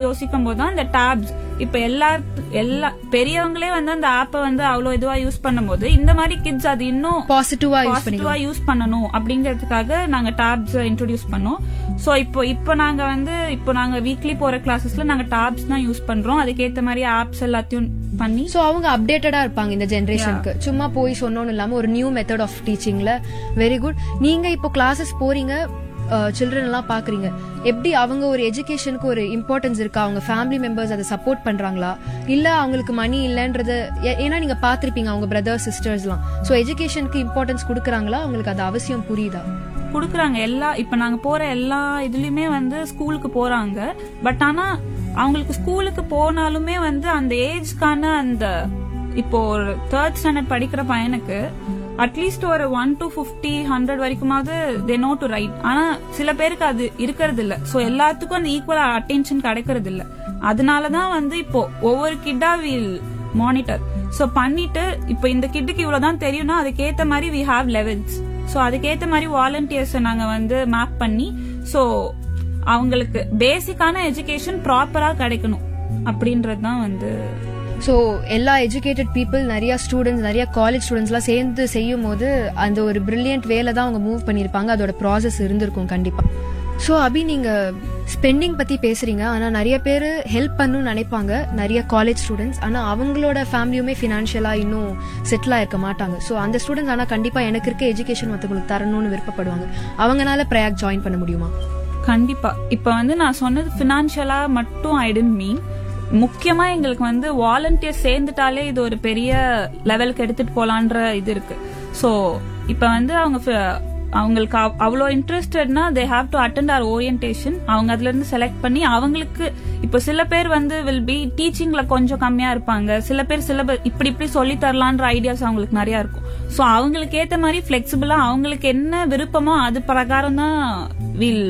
யோசிக்கும் போது தான் இந்த டேப்ஸ் இப்ப எல்லா எல்லா பெரியவங்களே வந்து அந்த ஆப்பை வந்து அவ்வளவு இதுவா யூஸ் பண்ணும்போது இந்த மாதிரி கிட்ஸ் அது இன்னும் பாசிட்டிவா யூஸ் பாசிட்டிவா யூஸ் பண்ணணும் அப்படிங்கறதுக்காக நாங்க டேப்ஸ் இன்ட்ரோடியூஸ் பண்ணோம் சோ இப்போ இப்போ நாங்க வந்து இப்போ நாங்க வீக்லி போற கிளாஸஸ்ல நாங்க டேப்ஸ் தான் யூஸ் பண்றோம் அதுக்கேத்த மாதிரி ஆப்ஸ் எல்லாத்தையும் பண்ணி சோ அவங்க அப்டேட்டடா இருப்பாங்க இந்த ஜெனரேஷனுக்கு சும்மா போய் சொன்னோன்னு இல்லாம ஒரு நியூ மெத்தட் ஆஃப் டீச்சிங்ல வெரி குட் நீங்க இப்போ கிளாஸஸ் போறீங்க சில்ட்ரன் எல்லாம் பாக்குறீங்க எப்படி அவங்க ஒரு எஜுகேஷனுக்கு ஒரு இம்பார்ட்டன்ஸ் இருக்கா அவங்க ஃபேமிலி மெம்பர்ஸ் அதை சப்போர்ட் பண்றாங்களா இல்ல அவங்களுக்கு மணி இல்லன்றது ஏ- ஏன்னா நீங்க பாத்திருப்பீங்க அவங்க பிரதர்ஸ் சிஸ்டர்ஸ்லாம் சோ எஜுகேஷனுக்கு இம்பார்ட்டன்ஸ் கொடுக்கறாங்களா அவங்களுக்கு அது அவசியம் புரியுதா குடுக்குறாங்க எல்லா இப்ப நாங்க போற எல்லா இதுலயுமே வந்து ஸ்கூலுக்கு போறாங்க பட் ஆனா அவங்களுக்கு ஸ்கூலுக்கு போனாலுமே வந்து அந்த ஏஜ்க்கான அந்த இப்போ ஒரு தேர்ட் ஸ்டாண்டர்ட் படிக்கிற பையனுக்கு அட்லீஸ்ட் ஒரு ஒன் டு பிப்டி ஹண்ட்ரட் வரைக்குமாவது தே நோ டு ரைட் ஆனா சில பேருக்கு அது இருக்கிறது இல்ல சோ எல்லாத்துக்கும் அந்த ஈக்குவல் அட்டென்ஷன் கிடைக்கிறது இல்ல அதனாலதான் வந்து இப்போ ஒவ்வொரு கிட்டா வில் மானிட்டர் சோ பண்ணிட்டு இப்போ இந்த கிட்டுக்கு இவ்வளவுதான் தெரியும்னா அதுக்கேத்த மாதிரி வி ஹாவ் லெவல்ஸ் சோ அதுக்கேத்த மாதிரி வாலண்டியர்ஸ் நாங்க வந்து மேப் பண்ணி சோ அவங்களுக்கு பேசிக்கான எஜுகேஷன் ப்ராப்பரா கிடைக்கணும் அப்படின்றது தான் வந்து ஸோ எல்லா எஜுகேட்டட் பீப்புள் நிறைய ஸ்டூடெண்ட்ஸ் நிறைய காலேஜ் ஸ்டூடெண்ட்ஸ்லாம் சேர்ந்து செய்யும் போது அந்த ஒரு பிரில்லியன்ட் வேலை தான் அவங்க மூவ் பண்ணியிருப்பாங்க அதோட ப்ராசஸ் இருந்திருக்கும் கண்டிப்பா ஸோ அபி நீங்க ஸ்பெண்டிங் பத்தி பேசுறீங்க ஆனா நிறைய பேர் ஹெல்ப் பண்ணணும்னு நினைப்பாங்க நிறைய காலேஜ் ஸ்டூடெண்ட்ஸ் ஆனா அவங்களோட ஃபேமிலியுமே ஃபினான்ஷியலா இன்னும் செட்டில் ஆயிருக்க மாட்டாங்க ஸோ அந்த ஸ்டூடெண்ட்ஸ் ஆனா கண்டிப்பா எனக்கு இருக்க எஜுகேஷன் மற்றவங்களுக்கு தரணும்னு விருப்பப்படுவாங்க அவங்கனால பிரயாக் ஜாயின் பண்ண முடியுமா கண்டிப்பா இப்ப வந்து நான் சொன்னது பினான்சியலா மட்டும் ஐ டென்ட் மீன் முக்கியமா எங்களுக்கு வந்து வாலண்டியர் சேர்ந்துட்டாலே இது ஒரு பெரிய லெவலுக்கு எடுத்துட்டு போலான்ற இது இருக்கு சோ இப்ப வந்து அவங்க ஃப- அவங்களுக்கு அவ்- அவ்வளோ இன்ட்ரெஸ்டட்னா they have to attend or orientation அவங்க அதுல இருந்து செலக்ட் பண்ணி அவங்களுக்கு இப்ப சில பேர் வந்து வில் பி டீச்சிங்ல கொஞ்சம் கம்மியா இருப்பாங்க சில பேர் சிலபஸ் இப்படி இப்படி சொல்லி தரலான்ற ஐடியாஸ் அவங்களுக்கு நிறைய இருக்கும் சோ அவங்களுக்கு ஏத்த மாதிரி பிளெக்சிபிளா அவங்களுக்கு என்ன விருப்பமோ அது பிரகாரம் தான் வில்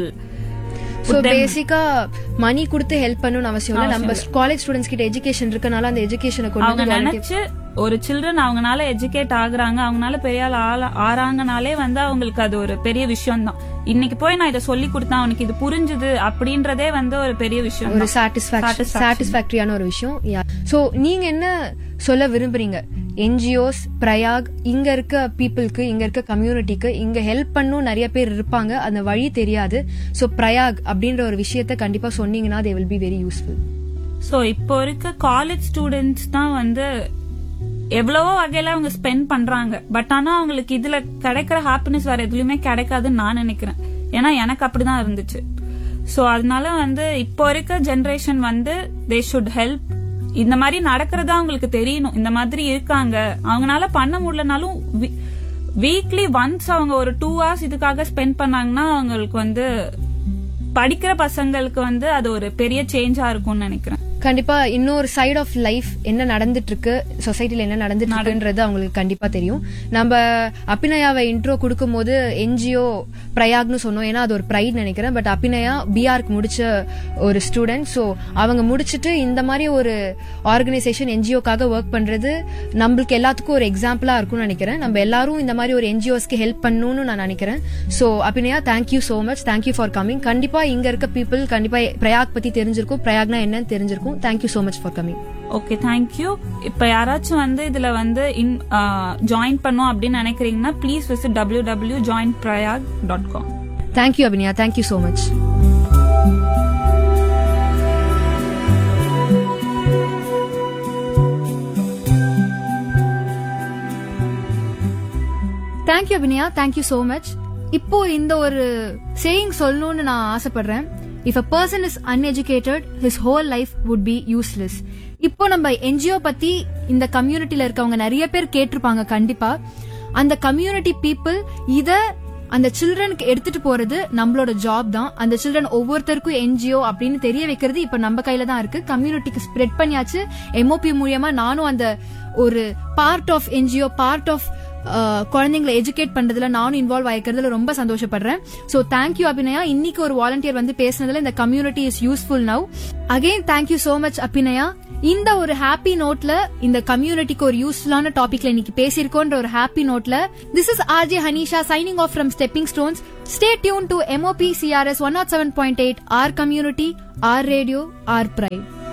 ஸோ பேசிக்கா மணி கொடுத்து ஹெல்ப் பண்ணணும்னு அவசியம் இல்லை நம்ம காலேஜ் ஸ்டூடெண்ட்ஸ் கிட்ட எஜுகேஷன் இருக்கனால அந்த எஜுகேஷனை கொண்டு அவங்க வந்து volunteer- நினைச்சு ஒரு சில்ட்ரன் அவங்கனால எஜுகேட் ஆகுறாங்க அவங்கனால பெரிய ஆள் ஆள- ஆறாங்கனாலே வந்து அவங்களுக்கு அது ஒரு பெரிய விஷயம் தான் இன்னைக்கு போய் நான் இதை சொல்லி கொடுத்தேன் அவனுக்கு இது புரிஞ்சுது அப்படின்றதே வந்து ஒரு பெரிய விஷயம் ஒரு தான். Satisfaction Satisfaction. சாட்டிஸ்பாக்டரியான ஒரு விஷயம் ஸோ நீங்க என்ன சொல்ல விரும்புறீங்க என்ஜிஓஸ் பிரயாக் இங்க இருக்க பீப்புளுக்கு இங்க இருக்க கம்யூனிட்டிக்கு இங்க ஹெல்ப் பண்ணும் நிறைய பேர் இருப்பாங்க அந்த வழி தெரியாது ஸோ பிரயாக் அப்படின்ற ஒரு விஷயத்த கண்டிப்பா சொன்னீங்கன்னா they will be very useful so இப்போ இருக்க காலேஜ் ஸ்டூடெண்ட்ஸ் தான் வந்து எவ்வளவோ வகையில அவங்க ஸ்பெண்ட் பண்றாங்க பட் ஆனா அவங்களுக்கு இதுல கிடைக்கிற ஹாப்பினஸ் வேற எதுலயுமே கிடைக்காதுன்னு நான் நினைக்கிறேன் ஏன்னா எனக்கு அப்படிதான் இருந்துச்சு சோ அதனால வந்து இப்போ இருக்க ஜெனரேஷன் வந்து தே ஷுட் ஹெல்ப் இந்த மாதிரி நடக்கிறதா அவங்களுக்கு தெரியணும் இந்த மாதிரி இருக்காங்க அவங்களால பண்ண முடியலனாலும் வீக்லி ஒன்ஸ் அவங்க ஒரு டூ ஹவர்ஸ் இதுக்காக ஸ்பெண்ட் பண்ணாங்கன்னா அவங்களுக்கு வந்து படிக்கிற பசங்களுக்கு வந்து அது ஒரு பெரிய சேஞ்சா இருக்கும்னு நினைக்கிறேன் கண்டிப்பா இன்னொரு சைடு ஆஃப் லைஃப் என்ன நடந்துட்டு இருக்கு சொசைட்டில என்ன நடந்துட்டு இருக்குன்றது அவங்களுக்கு கண்டிப்பா தெரியும் நம்ம அபிநயாவை இன்ட்ரோ கொடுக்கும் போது என்ஜிஓ பிரயாக்னு சொன்னோம் ஏன்னா அது ஒரு ப்ரைட் நினைக்கிறேன் பட் அபிநயா பிஆர்க்கு முடிச்ச ஒரு ஸ்டூடெண்ட் ஸோ அவங்க முடிச்சிட்டு இந்த மாதிரி ஒரு ஆர்கனைசேஷன் என்ஜிஓக்காக ஒர்க் பண்றது நம்மளுக்கு எல்லாத்துக்கும் ஒரு எக்ஸாம்பிளா இருக்கும்னு நினைக்கிறேன் நம்ம எல்லாரும் இந்த மாதிரி ஒரு என்ஜிஓஸ்க்கு ஹெல்ப் பண்ணணும்னு நான் நினைக்கிறேன் so Abhinaya thank you so much thank you for coming கண்டிப்பா இங்க இருக்க பீப்புள் கண்டிப்பா பிரயாக் பத்தி தெரிஞ்சிருக்கும் பிரயாக்னா என்னன்னு தெரிஞ்சிருக்கும் thank you so much for coming okay thank you இப்ப யாராச்சும் வந்து இதுல வந்து இன் ஜாயின் பண்ணும் அப்படின்னு நினைக்கிறீங்கன்னா please visit W W join Prayag dot com thank you Abhinaya thank you so much thank you Abhinaya thank you so much இப்போ இந்த ஒரு சேயிங் சொல்லணும்னு நான் ஆசைப்படுறேன் if a person is uneducated his whole life would be useless இப்போ நம்ம என்ஜிஓ பத்தி இந்த கம்யூனிட்டில இருக்கவங்க நிறைய பேர் கேட்டிருப்பாங்க கண்டிப்பா அந்த கம்யூனிட்டி பீப்புள் இத அந்த சில்ட்ரனுக்கு எடுத்துட்டு போறது நம்மளோட ஜாப் தான் அந்த சில்ட்ரன் ஒவ்வொருத்தருக்கும் என்ஜிஓ அப்படின்னு தெரிய வைக்கிறது இப்ப நம்ம கையில தான் இருக்கு கம்யூனிட்டிக்கு ஸ்ப்ரெட் பண்ணியாச்சு எம்ஓபி மூலியமா நானும் அந்த ஒரு part of NGO part of குழந்தைங்களை எஜுகேட் பண்றதுல நானும் இன்வால்வ் ஆயிருக்கிறதுல ரொம்ப சந்தோஷப்படுறேன் சோ தேங்க்யூ அபிநயா இன்னைக்கு ஒரு வாலண்டியர் வந்து பேசுனதுல இந்த community is useful now again thank you so much Abhinaya இந்த ஒரு ஹாப்பி நோட்ல இந்த கம்யூனிட்டிக்கு ஒரு யூஸ்ஃபுல்லான டாபிக்ல இன்னைக்கு பேசியிருக்கோன்ற ஒரு ஹாப்பி நோட்ல this is RJ Hanisha signing off from stepping stones stay tuned to MOP CRS one not seven point eight our community our radio our bright